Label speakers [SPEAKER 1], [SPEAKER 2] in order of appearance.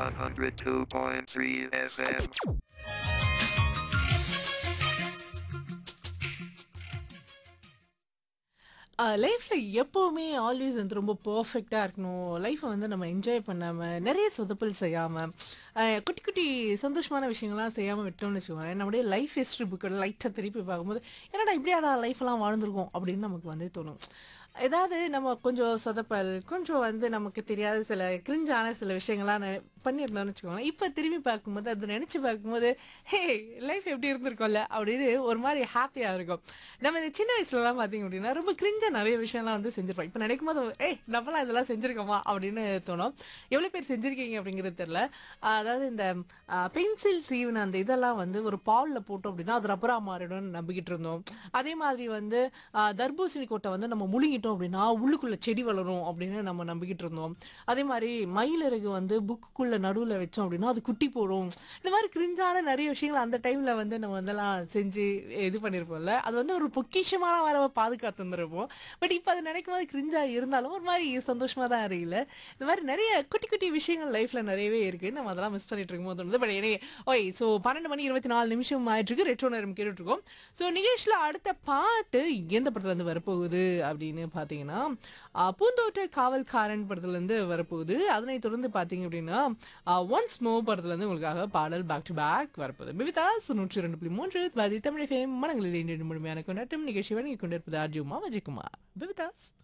[SPEAKER 1] 102.3 FM.
[SPEAKER 2] லைஃப்ல எப்பவுமே always வந்து ரொம்ப பெர்ஃபெக்ட்டா இருக்கணும் லைஃப்பை வந்து நம்ம என்ஜாய் பண்ணாம நிறைய சொதப்பல் செய்யாம அஹ், குட்டி குட்டி சந்தோஷமான விஷயங்கள்லாம் செய்யாம விட்டோம்னு வச்சுக்கோங்களேன் நம்முடைய லைஃப் ஹிஸ்ட்ரி புக்கோட லைட்டாக திருப்பி பார்க்கும்போது என்னடா இப்படியாடா லைஃப் எல்லாம் வாழ்ந்திருக்கோம் அப்படின்னு நமக்கு வந்து தோணும் ஏதாவது நம்ம கொஞ்சம் சொதப்பல் கொஞ்சம் வந்து நமக்கு தெரியாத சில கிரிஞ்சான சில விஷயங்கள்லாம் நெ- பண்ணியிருந்தோம்னு வச்சுக்கோங்களேன் இப்போ திரும்பி பார்க்கும்போது அதை நினச்சி பார்க்கும்போது ஹே லைஃப் எப்படி இருந்திருக்கோம்ல அப்படின்னு ஒரு மாதிரி ஹாப்பியாக இருக்கும் நம்ம இந்த சின்ன வயசுலலாம் பார்த்தீங்க அப்படின்னா ரொம்ப கிரிஞ்சா நிறைய விஷயம்லாம் வந்து செஞ்சிருப்போம் இப்போ நினைக்கும் போது ஏய் நம்மளாம் இதெல்லாம் செஞ்சிருக்கோமா அப்படின்னு தோணும் எவ்வளோ பேர் செஞ்சிருக்கீங்க அப்படிங்கிறது தெரியல ஆஹ் அதாவது இந்த பென்சில் சீவன அந்த இதெல்லாம் வந்து ஒரு பாலில் போட்டோம் அப்படின்னா அது ரப்பரா மாறிடும்னு நம்பிக்கிட்டு இருந்தோம் அதே மாதிரி வந்து ஆஹ் தர்பூசணி கொட்டை வந்து நம்ம முழுங்கிட்டோம் அப்படின்னா உள்ளுக்குள்ள செடி வளரும் அப்படின்னு நம்ம நம்பிக்கிட்டு இருந்தோம் அதே மாதிரி மயிலிறகு வந்து புக்குக்குள்ள நடுவில் வச்சோம் அப்படின்னா அது குட்டி போடும் இந்த மாதிரி கிரிஞ்சான நிறைய விஷயங்கள் அந்த டைம்ல வந்து நம்ம இதெல்லாம் செஞ்சு இது பண்ணியிருப்போம்ல அது வந்து ஒரு பொக்கிஷமான வர பாதுகாத்து வந்துருப்போம் பட் இப்போ அது நினைக்கும் போது கிரிஞ்சா இருந்தாலும் ஒரு மாதிரி சந்தோஷமா தான் இருக்குல்ல இந்த மாதிரி நிறைய குட்டி குட்டி விஷயங்கள் லைஃப்ல நிறையவே இருக்கு நம்ம அதெல்லாம் மிஸ் பண்ணிட்டு இருக்கும்போது தோணுது பட் எனவே ஓய் ஸோ பன்னெண்டு மணி இருபத்தி நாலு நிமிஷம் ஆயிட்டு இருக்கு ரெட்ரோ நேரம் கேட்டுட்டு இருக்கோம் ஸோ நிகழ்ச்சியில் அடுத்த பாட்டு எந்த படத்துல இருந்து வரப்போகுது அப்படின்னு பார்த்தீங்கன்னா ஆ, பூந்தோட்ட காவல்காரன் படத்துல இருந்து வரப்போகுது அதனை தொடர்ந்து பார்த்தீங்க அப்படின்னா ஒன்ஸ் மோ படத்துல இருந்து உங்களுக்காக பாடல் பேக் டு பேக் வரப்போகுது பிவிதாஸ் நூற்றி ரெண்டு புள்ளி மூன்று பாதி தமிழ் ஃபேம் மனங்களில் இன்று முழுமையான கொண்டாட்டம் நிகழ்ச்சி வழங்கி கொண்டிருப்பது அர்ஜுமா விஜயகுமார் பிவிதாஸ்